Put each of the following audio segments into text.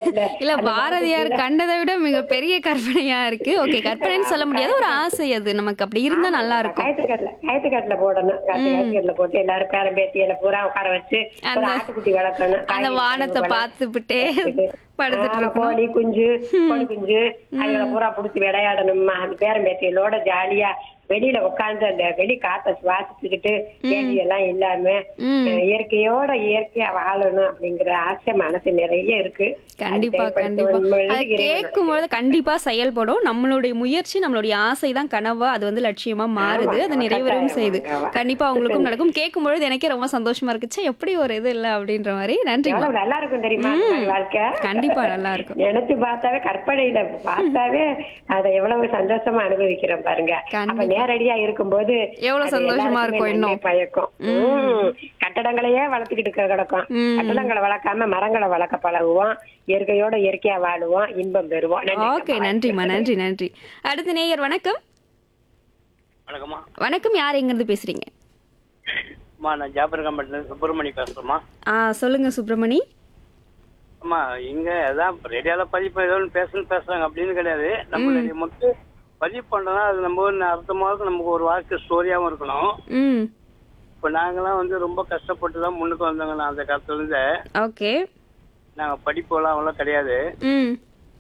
இல்ல பாரதியார் கண்டதை விட மிகப்பெரிய கற்பனையா இருக்கு ஓகே கற்பனைன்னு சொல்ல முடியாது ஒரு ஆசை அது நமக்கு அப்படி இருந்தா நல்லா இருக்கும் கயத்துக்கட்டுல கயத்துக்கட்டுல போடணும் கயத்துக்கட்டுல போட்டு எல்லாரும் பேரம் பேத்தியில பூரா உட்கார வச்சு ஒரு அந்த- ஆட்டுக்குட்டி வளர்க்கணும் அந்த காய்கறி வானத்தை வளர்க்கணும். பார்த்துக்கிட்டே படுத்துட்டு ஆமா, இருக்கணும் கோழி குஞ்சு கோழி குஞ்சு அதுகளை பூரா புடிச்சு விளையாடணுமா அந்த பேரம் பேத்திகளோட ஜாலியா வெளியில உட்கார்ந்து அந்த வெளி காத்த சுவாசிச்சுக்கிட்டு கேள்வி எல்லாம் இல்லாம ம். அஹ், இயற்கையோட இயற்கையா வாழணும் அப்படிங்கிற ஆசை மனசு நிறைய இருக்கு கண்டிப்பா அதை கண்டிப்பா செயல்படுத்துவது அது இறைவனோட கேட்கும் பொழுது கண்டிப்பா செயல்படும் நம்மளுடைய முயற்சி நம்மளுடைய ஆசை தான் கனவா அது வந்து லட்சியமா மாறுது ஆமா, அது ஆமா, நிறைவேறவும் கட்டாயம், செய்யுது ஆமா. கண்டிப்பா அவங்களுக்கும் நடக்கும் கேட்கும் பொழுது எனக்கே ரொம்ப சந்தோஷமா இருக்குச்சு எப்படி ஒரு இது இல்ல அப்படின்ற மாதிரி நன்றி எவ்வளவு நல்லா இருக்கும் தெரியுமா அந்த மாதிரி வாழ்க்கை கண்டிப்பா நல்லா இருக்கும் நினைச்சு பார்த்தாவே கற்பனையில பார்த்தாவே அதை எவ்வளவு சந்தோஷமா அனுபவிக்கிறோம் பாருங்க அப்ப கண்டிப்பா. நேரடியா இருக்கும்போது எவ்வளவு அது சந்தோஷமா எல்லாருக்குமே இருக்கும் இன்னும். நன்மை பயக்கும் உம். கட்டடங்களையே வளர்த்துக்கிட்டு இருக்க கிடக்கும் ம். கட்டடங்களை வளர்க்காம மரங்களை வளர்க்க பழகுவோம் இயற்கையோட இயற்கையா வாழுவோம் இன்பம் பெறுவோம் நன்றி. ஓகே நன்றிம்மா நன்றி நன்றி அடுத்த நேயர் வணக்கம் வணக்கம்மா வணக்கம் யார் எங்க இருந்து பேசுறீங்க அம்மா நான் ஜாபர் கம்பெனில சுப்பிரமணி பேசுறேம்மா ஆ சொல்லுங்க சுப்பிரமணி அம்மா இங்க அதான் ரேடியோல பதிவு ஏதோ ஒன்று பேசணும் பேசுறாங்க அப்படின்னு கிடையாது நம்மளுடைய மட்டும் பதிவு பண்றோம்னா அது நம்ம ஒரு அர்த்தமாக நமக்கு ஒரு வாழ்க்கை ஸ்டோரியாவும் இருக்கணும் ம் இப்போ நாங்கெல்லாம் வந்து ரொம்ப கஷ்டப்பட்டு தான் முன்னுக்கு வந்தவங்க நான் அந்த காலத்துல இருந்து ஓகே நாங்க படிப்பெல்லாம் அவ்வளோ கிடையாது ம்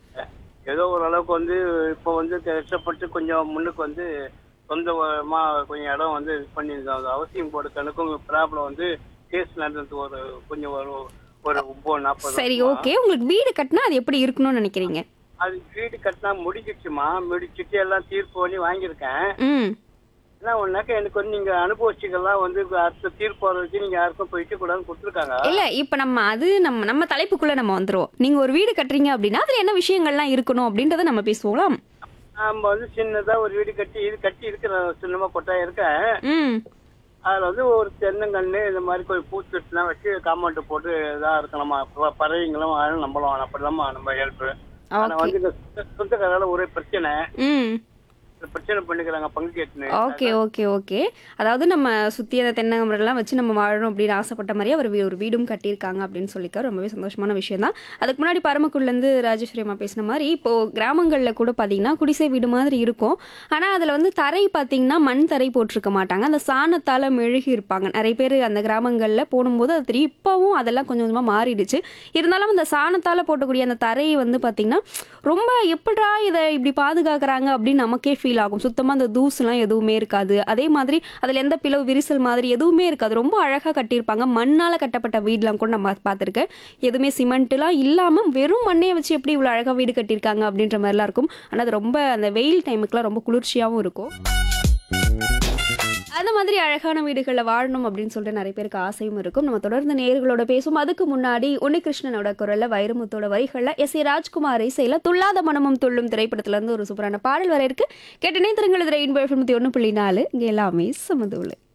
ஏதோ ஓரளவுக்கு வந்து இப்போ வந்து கஷ்டப்பட்டு கொஞ்சம் முன்னுக்கு வந்து சொந்தமா கொஞ்சம் இடம் வந்து இது பண்ணியிருந்தோம் அது அவசியம் போட கணக்கும் ப்ராப்ளம் வந்து கேஸ் நடந்தது ஒரு கொஞ்சம் ஒரு ஒரு ஒன்பது நாற்பது சரி வருஷமா. ஓகே உங்களுக்கு வீடு கட்டினா அது எப்படி இருக்கணும்னு நினைக்கிறீங்க அது வீடு கட்டினா முடிஞ்சிச்சுமா முடிச்சிட்டு எல்லாம் தீர்ப்பு பண்ணி வாங்கியிருக்கேன் ம் என்ன ஒன்னாக்க எனக்கு வந்து நீங்க அனுபவிச்சுக்கெல்லாம் வந்து அடுத்த தீர்ப்பு வர வச்சு நீங்க யாருக்கும் போயிட்டு கூடாதுன்னு கொடுத்துருக்காங்க இல்ல இப்ப நம்ம அது நம்ம நம்ம தலைப்புக்குள்ள நம்ம வந்துருவோம் நீங்க ஒரு வீடு கட்டுறீங்க அப்படின்னா அதுல என்ன விஷயங்கள்லாம் இருக்கணும் அப்படின்றத நம்ம பேசுவோம் நம்ம வந்து சின்னதா ஒரு வீடு கட்டி இது கட்டி இருக்கிற சின்னமா கொட்டா இருக்கேன் ம் அதுல வந்து ஒரு தென்னங்கன்று இந்த மாதிரி கொஞ்சம் பூச்செட்டுலாம் வச்சு காம்பவுண்ட் போட்டு இதா இருக்கணுமா ப- பறவைங்களும் வாழும் நம்மளும் அப்படிலாமா நம்ம ஹெல்ப் ஆனா ஓகே வந்து இந்த சொந்த- சொந்தக்காரால ஒரே பிரச்சனை ம் இந்த பிரச்சனை பண்ணிக்கிறாங்க பங்கு கேட்டுன்னு ஓகே ஓகே ஓகே அதாவது நம்ம சுற்றி அந்த தென்னங்கம்பரெல்லாம் வச்சு நம்ம வாழணும் அப்படின்னு ஆசைப்பட்ட மாதிரி அவர் வீ- ஒரு வீடும் கட்டியிருக்காங்க அப்படின்னு சொல்லிக்க ரொம்பவே சந்தோஷமான விஷயம் தான் அதுக்கு முன்னாடி பரமக்குடிலேருந்து ராஜேஸ்வரி அம்மா பேசின மாதிரி இப்போது கிராமங்களில் கூட பார்த்தீங்கன்னா குடிசை வீடு மாதிரி இருக்கும் ஆனால் அதில் வந்து தரை பார்த்தீங்கன்னா மண் தரை போட்டிருக்க மாட்டாங்க அந்த சாணத்தால் மெழுகி இருப்பாங்க நிறைய பேர் அந்த கிராமங்களில் போடும்போது அது தெரியும் இப்போவும் அதெல்லாம் கொஞ்சம் கொஞ்சமாக மாறிடுச்சு இருந்தாலும் அந்த சாணத்தால் போட்டக்கூடிய அந்த தரையை வந்து பார்த்தீங்கன்னா ரொம்ப எப்படா இதை இப்படி பாதுகாக்கிறாங்க அப்படின்னு நமக்கே ஃபீல் ஆகும் சுத்தமாக அந்த தூசுலாம் எதுவுமே இருக்காது அதே மாதிரி அதில் எந்த பிளவு விரிசல் மாதிரி எதுவுமே இருக்காது ரொம்ப அழகாக கட்டியிருப்பாங்க மண்ணால் கட்டப்பட்ட வீடெலாம் கூட நம்ம பார்த்துருக்கேன் எதுவுமே சிமெண்ட்லாம் இல்லாமல் வெறும் மண்ணே வச்சு எப்படி இவ்வளோ அழகாக வீடு கட்டியிருக்காங்க அப்படின்ற மாதிரிலாம் இருக்கும் ஆனால் அது ரொம்ப அந்த வெயில் டைமுக்குலாம் ரொம்ப குளிர்ச்சியாகவும் இருக்கும் அந்த மாதிரி அழகான வீடுகளில் வாழணும் அப்படின்னு சொல்லிட்டு நிறைய பேருக்கு ஆசையும் இருக்கும் நம்ம தொடர்ந்து நேர்களோட பேசும் அதுக்கு முன்னாடி உன்னிகிருஷ்ணனோட குரல்ல வைரமுத்தோட வரிகளில் எஸ் ஏ ராஜ்குமார் இசையில துள்ளாத மனமும் துள்ளும் திரைப்படத்துல இருந்து ஒரு சூப்பரான பாடல் வர இருக்கு கேட்டனே திருங்கள் ரெயின்போ தொண்ணூத்தி ஒன்று புள்ளி நாலு இங்கே எல்லாமே சமதுள்ள